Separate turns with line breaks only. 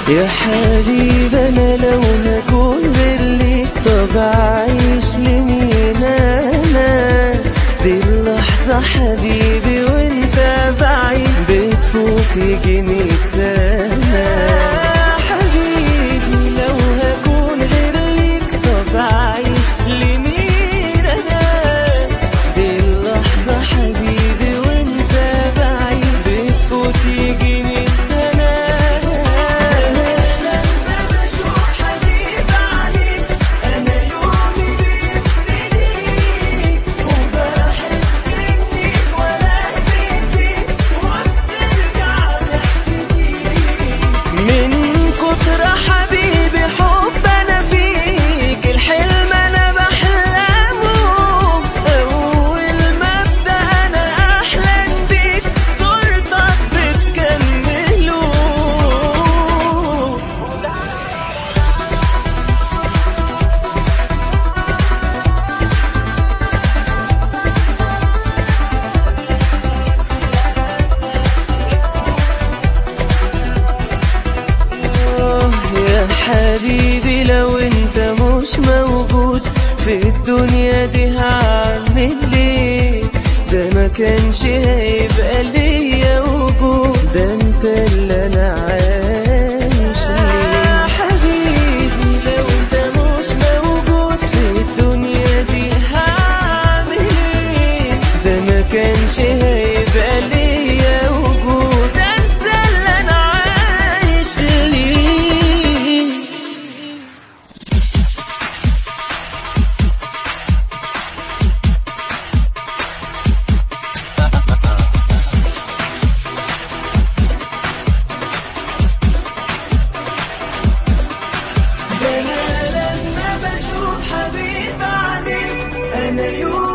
يا حبيب انا لو هكون غير ليك طب اعيش لمين انا دي اللحظة حبيبي وانت بعيد بتفوت يجي مية سنة حبيبي لو هكون غير ليك طب اعيش لمين انا دي اللحظة حبيبي وانت بعيد بتفوت يجي مية سنة لما بشوف حبيب عليك انا يومي بيبتدي وبحس اني اتولدت فيك وبترجع من كتر حبيبي حب انا فيك الحلم انا بحلمه اول ما ابدا انا احلم بيك صورتك بتكمله آه يا حبيبي لو انت مش موجود في الدنيا دي هعمل ليه ده ما كانش هيبقى ليا وجود ده انت اللي انا عايش ليه حبيبي لو انت مش موجود في الدنيا دي هعمل ايه ده ما كانش هيبقى ليا وجود ده انت اللي انا عايش ليه ده انا لما بشوف حبيب عليك انا يوم